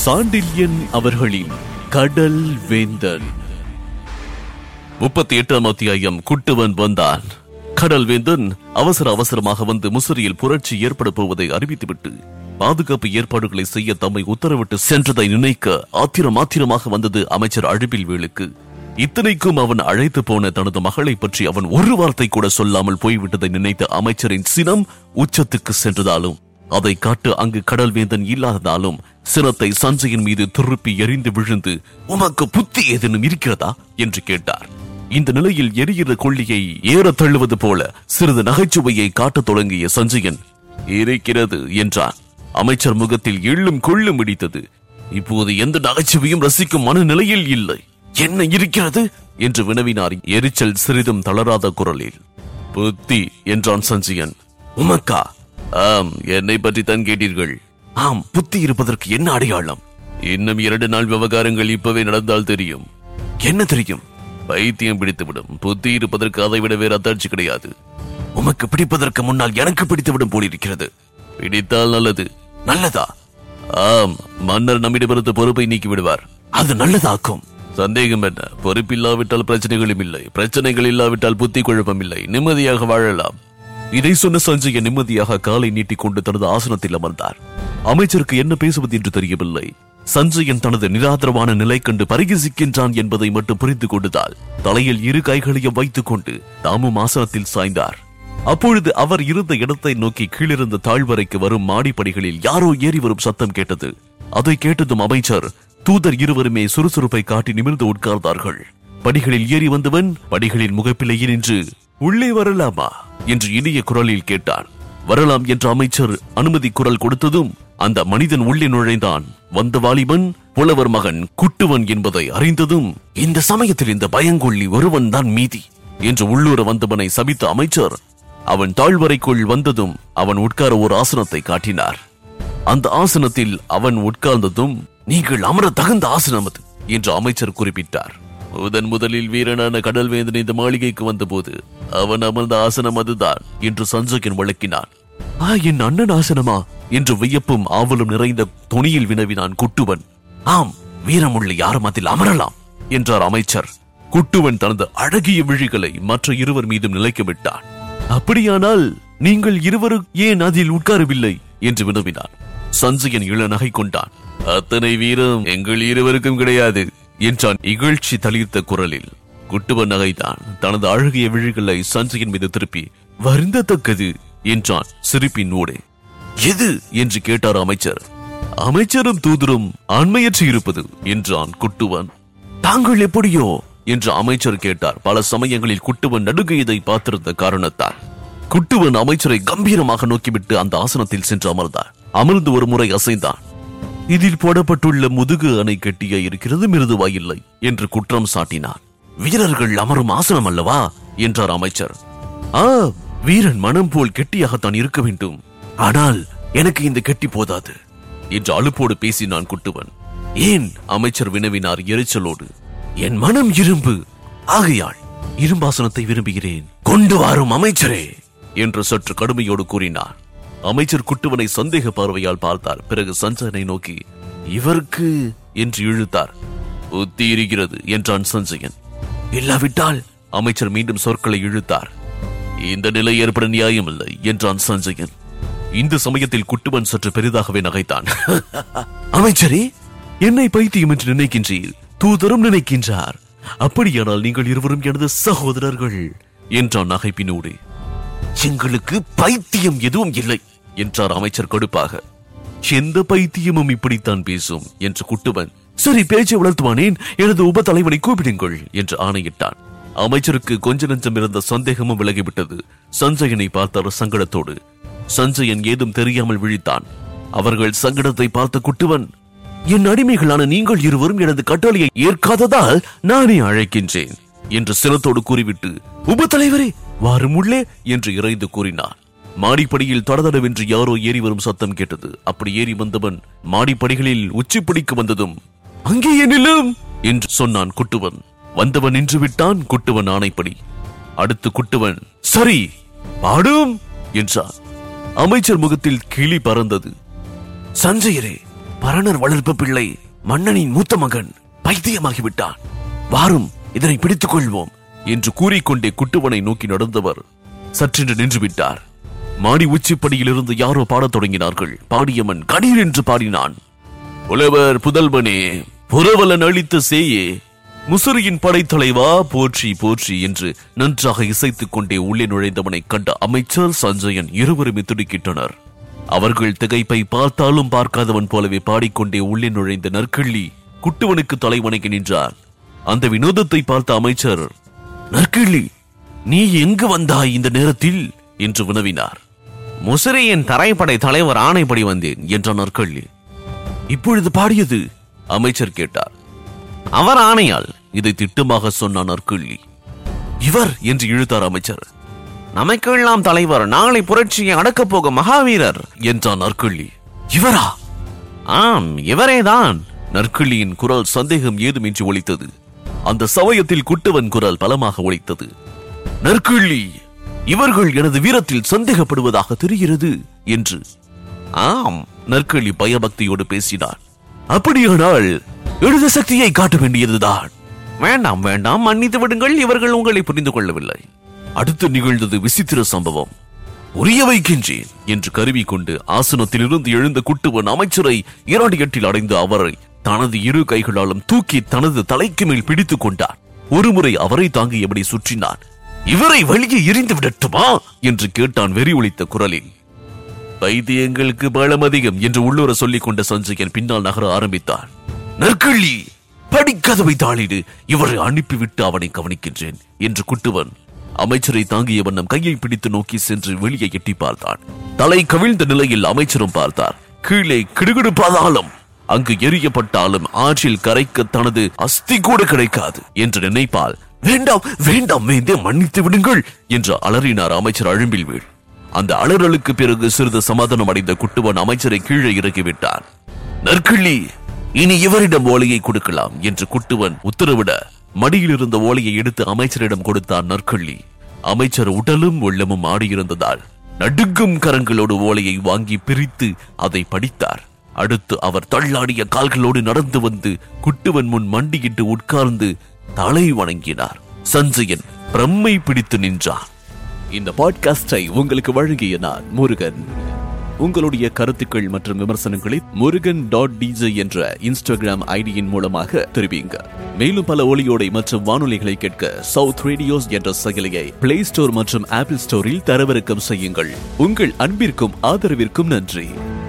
சாண்டில்யன் அவர்களின் கடல் வேந்தன் முப்பத்தி எட்டாம் அத்தியாயம் குட்டுவன் வந்தான் கடல் வேந்தன் அவசர அவசரமாக வந்து முசிறியில் புரட்சி ஏற்பட போவதை அறிவித்துவிட்டு பாதுகாப்பு ஏற்பாடுகளை செய்ய தம்மை உத்தரவிட்டு சென்றதை நினைக்க ஆத்திரம் ஆத்திரமாக வந்தது அமைச்சர் அழிப்பில் வேலுக்கு இத்தனைக்கும் அவன் அழைத்து போன தனது மகளை பற்றி அவன் ஒரு வார்த்தை கூட சொல்லாமல் போய்விட்டதை நினைத்த அமைச்சரின் சினம் உச்சத்துக்கு சென்றதாலும் அதை காட்டு அங்கு கடல் வேந்தன் இல்லாததாலும் சினத்தை சஞ்சயின் மீது திருப்பி எரிந்து விழுந்து உமக்கு புத்தி ஏதேனும் இருக்கிறதா என்று கேட்டார் இந்த நிலையில் எரிகிற கொள்ளியை ஏற தள்ளுவது போல சிறிது நகைச்சுவையை காட்டத் தொடங்கிய சஞ்சயன் இருக்கிறது என்றான் அமைச்சர் முகத்தில் எள்ளும் கொள்ளும் இடித்தது இப்போது எந்த நகைச்சுவையும் ரசிக்கும் மனநிலையில் இல்லை என்ன இருக்கிறது என்று வினவினார் எரிச்சல் சிறிதும் தளராத குரலில் புத்தி என்றான் சஞ்சயன் உமக்கா ஆம் என்னை பற்றி தான் கேட்டீர்கள் ஆம் புத்தி இருப்பதற்கு என்ன அடையாளம் இன்னும் இரண்டு நாள் விவகாரங்கள் இப்பவே நடந்தால் தெரியும் என்ன தெரியும் பைத்தியம் பிடித்துவிடும் புத்தி இருப்பதற்கு அதை விட வேற அத்தாட்சி கிடையாது உமக்கு பிடிப்பதற்கு முன்னால் எனக்கு பிடித்துவிடும் போலிருக்கிறது பிடித்தால் நல்லது நல்லதா ஆம் மன்னர் நம்மிடமிருந்து பொறுப்பை நீக்கி விடுவார் அது நல்லதாக்கும் சந்தேகம் என்ன பொறுப்பில்லாவிட்டால் பிரச்சனைகளும் இல்லை பிரச்சனைகள் இல்லாவிட்டால் புத்தி குழப்பம் இல்லை நிம்மதியாக வாழலாம் இதை சொன்ன சஞ்சய நிம்மதியாக காலை நீட்டிக்கொண்டு தனது ஆசனத்தில் அமர்ந்தார் அமைச்சருக்கு என்ன பேசுவது என்று தெரியவில்லை சஞ்சயன் தனது நிராதரவான நிலை கண்டு பரிகசிக்கின்றான் என்பதை மட்டும் புரிந்து கொண்டதால் தலையில் இரு கைகளையும் வைத்துக் கொண்டு தாமும் ஆசனத்தில் சாய்ந்தார் அப்பொழுது அவர் இருந்த இடத்தை நோக்கி கீழிருந்த தாழ்வரைக்கு வரும் மாடிப்படிகளில் யாரோ ஏறி வரும் சத்தம் கேட்டது அதை கேட்டதும் அமைச்சர் தூதர் இருவருமே சுறுசுறுப்பை காட்டி நிமிர்ந்து உட்கார்ந்தார்கள் படிகளில் ஏறி வந்தவன் படிகளின் முகப்பிலேயே நின்று உள்ளே வரலாமா என்று இனிய குரலில் கேட்டான் வரலாம் என்ற அமைச்சர் அனுமதி குரல் கொடுத்ததும் அந்த மனிதன் உள்ளே நுழைந்தான் வந்த வாலிபன் புலவர் மகன் குட்டுவன் என்பதை அறிந்ததும் இந்த சமயத்தில் இந்த பயங்கொள்ளி ஒருவன் தான் மீதி என்று உள்ளூர வந்தவனை சபித்த அமைச்சர் அவன் தாழ்வரைக்குள் வந்ததும் அவன் உட்கார ஒரு ஆசனத்தை காட்டினார் அந்த ஆசனத்தில் அவன் உட்கார்ந்ததும் நீங்கள் அமர தகுந்த ஆசனம் அது என்று அமைச்சர் குறிப்பிட்டார் முதன் முதலில் வீரனான கடல்வேந்தன் இந்த மாளிகைக்கு வந்தபோது அவன் அமர்ந்த ஆசனம் அதுதான் என்று சஞ்சயன் விளக்கினான் ஆ என் அண்ணன் ஆசனமா என்று வியப்பும் ஆவலும் நிறைந்த துணியில் வினவினான் குட்டுவன் ஆம் வீரமுள்ள யாரும் அதில் அமரலாம் என்றார் அமைச்சர் குட்டுவன் தனது அழகிய விழிகளை மற்ற இருவர் மீதும் நிலைக்க விட்டான் அப்படியானால் நீங்கள் இருவரும் ஏன் அதில் உட்காரவில்லை என்று வினவினான் சஞ்சயன் இள நகை கொண்டான் அத்தனை வீரம் எங்கள் இருவருக்கும் கிடையாது என்றான் இகழ்ச்சி தளிர்த்த குரலில் குட்டுவன் நகைதான் தனது அழகிய விழிகளை சஞ்சயன் மீது திருப்பி வருந்தத்தக்கது என்றான் சிரிப்பின் ஊடே எது என்று கேட்டார் அமைச்சர் அமைச்சரும் தூதரும் ஆண்மையற்று இருப்பது என்றான் குட்டுவன் தாங்கள் எப்படியோ என்று அமைச்சர் கேட்டார் பல சமயங்களில் குட்டுவன் நடுகையதை பார்த்திருந்த காரணத்தால் குட்டுவன் அமைச்சரை கம்பீரமாக நோக்கிவிட்டு அந்த ஆசனத்தில் சென்று அமர்ந்தார் அமர்ந்து ஒரு முறை அசைந்தான் இதில் போடப்பட்டுள்ள முதுகு அணை கட்டியா இருக்கிறது மிருதுவாயில்லை என்று குற்றம் சாட்டினார் வீரர்கள் அமரும் ஆசனம் அல்லவா என்றார் அமைச்சர் ஆ வீரன் மனம் போல் கெட்டியாகத்தான் இருக்க வேண்டும் ஆனால் எனக்கு இந்த கெட்டி போதாது என்று அலுப்போடு பேசினான் குட்டுவன் ஏன் அமைச்சர் வினவினார் எரிச்சலோடு என் மனம் இரும்பு ஆகையால் இரும்பாசனத்தை விரும்புகிறேன் கொண்டு வாரும் அமைச்சரே என்று சற்று கடுமையோடு கூறினார் அமைச்சர் குட்டுவனை சந்தேக பார்வையால் பார்த்தார் பிறகு சஞ்சயனை நோக்கி இவருக்கு என்று இழுத்தார் புத்தி இருக்கிறது என்றான் சஞ்சயன் இல்லாவிட்டால் அமைச்சர் மீண்டும் சொற்களை இழுத்தார் இந்த நிலை ஏற்பட நியாயமில்லை என்றான் சஞ்சயன் இந்த சமயத்தில் குட்டுவன் சற்று பெரிதாகவே நகைத்தான் அமைச்சரே என்னை பைத்தியம் என்று நினைக்கின்றீர் தூதரும் நினைக்கின்றார் அப்படியானால் நீங்கள் இருவரும் எனது சகோதரர்கள் என்றான் நகைப்பினோடு எங்களுக்கு பைத்தியம் எதுவும் இல்லை என்றார் அமைச்சர் கடுப்பாக எந்த பைத்தியமும் இப்படித்தான் பேசும் என்று குட்டுவன் சரி பேச்சை வளர்த்துவானேன் எனது உப தலைவனை கூப்பிடுங்கள் என்று ஆணையிட்டான் அமைச்சருக்கு கொஞ்ச நெஞ்சம் இருந்த சந்தேகமும் விலகிவிட்டது சஞ்சயனை பார்த்தார் சங்கடத்தோடு சஞ்சயன் ஏதும் தெரியாமல் விழித்தான் அவர்கள் சங்கடத்தை பார்த்த குட்டுவன் என் அடிமைகளான நீங்கள் இருவரும் எனது கட்டளையை ஏற்காததால் நானே அழைக்கின்றேன் என்று சிரத்தோடு கூறிவிட்டு உப தலைவரே வாரும் உள்ளே என்று இறைந்து கூறினார் மாடிப்படியில் தடதடவென்று யாரோ ஏறி வரும் சத்தம் கேட்டது அப்படி ஏறி வந்தவன் மாடிப்படிகளில் உச்சிப்படிக்கு வந்ததும் அங்கேயே நில்லும் என்று சொன்னான் குட்டுவன் வந்தவன் நின்று விட்டான் குட்டுவன் ஆணைப்படி அடுத்து குட்டுவன் சரி பாடும் என்றார் அமைச்சர் முகத்தில் கிளி பறந்தது சஞ்சயரே பரணர் வளர்ப்பு பிள்ளை மன்னனின் மூத்த மகன் பைத்தியமாகிவிட்டான் வாரும் இதனை பிடித்துக் கொள்வோம் என்று கூறிக்கொண்டே குட்டுவனை நோக்கி நடந்தவர் சற்றென்று நின்று விட்டார் மாடி உச்சிப்படியிலிருந்து யாரோ பாடத் தொடங்கினார்கள் பாடியவன் கணீர் என்று பாடினான் புலவர் புதல்வனே புரவலன் அளித்த சேயே முசிறியின் படைத்தலைவா போற்றி போற்றி என்று நன்றாக இசைத்துக் கொண்டே உள்ளே நுழைந்தவனை கண்ட அமைச்சர் சஞ்சயன் இருவருமே திடுக்கிட்டனர் அவர்கள் திகைப்பை பார்த்தாலும் பார்க்காதவன் போலவே பாடிக்கொண்டே உள்ளே நுழைந்த நற்கிள்ளி குட்டுவனுக்கு தலை வணங்கி நின்றான் அந்த வினோதத்தை பார்த்த அமைச்சர் நற்கிள்ளி நீ எங்கு வந்தாய் இந்த நேரத்தில் என்று வினவினார் முசிறியின் தரைப்படை தலைவர் ஆணைப்படி வந்தேன் என்ற நற்கள்ளி இப்பொழுது பாடியது அமைச்சர் கேட்டார் அவர் ஆணையால் இதை திட்டமாக சொன்னான் நற்கள்ளி இவர் என்று இழுத்தார் அமைச்சர் நமக்கெல்லாம் தலைவர் நாளை புரட்சியை அடக்கப் போகும் மகாவீரர் என்றான் நற்கள்ளி இவரா ஆம் இவரேதான் நற்கிள்ளியின் குரல் சந்தேகம் ஏதுமின்றி ஒலித்தது அந்த சமயத்தில் குட்டவன் குரல் பலமாக ஒலித்தது நற்கிள்ளி இவர்கள் எனது வீரத்தில் சந்தேகப்படுவதாக தெரிகிறது என்று ஆம் நற்கிள்ளி பயபக்தியோடு பேசினார் அப்படியானால் எழுத சக்தியை காட்ட வேண்டியதுதான் வேண்டாம் வேண்டாம் மன்னித்து விடுங்கள் இவர்கள் உங்களை புரிந்து கொள்ளவில்லை அடுத்து நிகழ்ந்தது விசித்திர சம்பவம் உரிய வைக்கின்றேன் என்று கருவி கொண்டு ஆசனத்திலிருந்து எழுந்த குட்டுவன் அமைச்சரை இரண்டு எட்டில் அடைந்து அவரை தனது இரு கைகளாலும் தூக்கி தனது தலைக்கு மேல் பிடித்துக் கொண்டார் ஒருமுறை அவரை தாங்கியபடி சுற்றினான் இவரை வெளியே எரிந்து விடட்டுமா என்று கேட்டான் வெறி ஒலித்த குரலில் வைத்தியங்களுக்கு பலம் அதிகம் என்று உள்ளூர சொல்லிக் கொண்ட சஞ்சயன் பின்னால் நகர ஆரம்பித்தான் நற்கள்ளி படிக்கதவை தாளிடு இவரை அனுப்பிவிட்டு அவனை கவனிக்கின்றேன் என்று குட்டுவன் அமைச்சரை தாங்கிய வண்ணம் கையை பிடித்து நோக்கி சென்று வெளியே எட்டி பார்த்தான் தலை கவிழ்ந்த நிலையில் அமைச்சரும் பார்த்தார் கீழே கிடுகிடுப்பாதாலும் அங்கு எரியப்பட்டாலும் ஆற்றில் கரைக்க தனது அஸ்தி கூட கிடைக்காது என்று நினைப்பால் வேண்டாம் வேண்டாம் வேந்தே மன்னித்து விடுங்கள் என்று அலறினார் அமைச்சர் அழும்பில் வீழ் அந்த அலறலுக்கு பிறகு சிறிது சமாதானம் அடைந்த குட்டுவன் அமைச்சரை கீழே இறக்கிவிட்டார் நற்கிள்ளி இனி இவரிடம் ஓலையை கொடுக்கலாம் என்று குட்டுவன் உத்தரவிட மடியில் இருந்த ஓலையை எடுத்து அமைச்சரிடம் கொடுத்தார் நற்கிள்ளி அமைச்சர் உடலும் உள்ளமும் ஆடியிருந்ததால் நடுங்கும் கரங்களோடு ஓலையை வாங்கி பிரித்து அதை படித்தார் அடுத்து அவர் தள்ளாடிய கால்களோடு நடந்து வந்து குட்டுவன் முன் மண்டியிட்டு உட்கார்ந்து தலை வணங்கினார் சஞ்சயன் பிரம்மை பிடித்து நின்றான் இந்த பாட்காஸ்டை உங்களுக்கு வழங்கிய நான் முருகன் உங்களுடைய கருத்துக்கள் மற்றும் விமர்சனங்களை முருகன் டாட் டிஜே என்ற இன்ஸ்டாகிராம் ஐடியின் மூலமாக தெரிவிங்க மேலும் பல ஒளியோடை மற்றும் வானொலிகளை கேட்க சவுத் ரேடியோஸ் என்ற செயலியை பிளே ஸ்டோர் மற்றும் ஆப்பிள் ஸ்டோரில் தரவிறக்கம் செய்யுங்கள் உங்கள் அன்பிற்கும் ஆதரவிற்கும் நன்றி